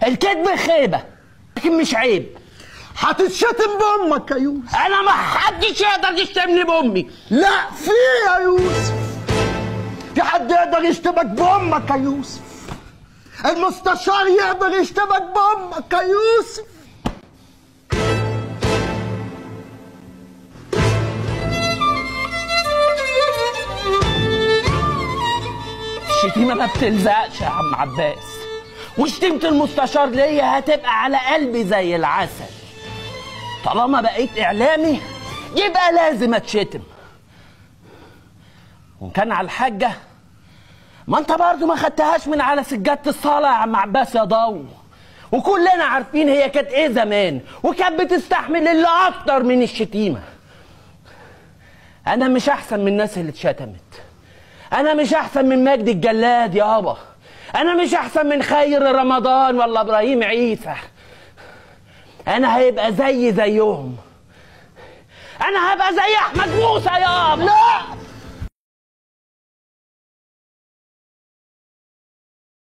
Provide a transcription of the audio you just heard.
الكذب خيبه لكن مش عيب هتتشتم بامك يا يوسف انا ما حدش يقدر يشتمني بامي لا في يا يوسف في حد يقدر يشتمك بامك يا يوسف المستشار يقدر يشتمك بامك يا يوسف الشتيمه ما بتلزقش يا عم عباس وشتيمه المستشار ليا هتبقى على قلبي زي العسل طالما بقيت اعلامي يبقى لازم اتشتم وان كان على الحاجه ما انت برضو ما خدتهاش من على سجاده الصلاه يا عم عباس يا ضو وكلنا عارفين هي كانت ايه زمان وكانت بتستحمل اللي اكتر من الشتيمه انا مش احسن من الناس اللي اتشتمت انا مش احسن من مجدي الجلاد يابا انا مش احسن من خير رمضان ولا ابراهيم عيسى انا هيبقى زي زيهم انا هبقى زي احمد موسى يابا لا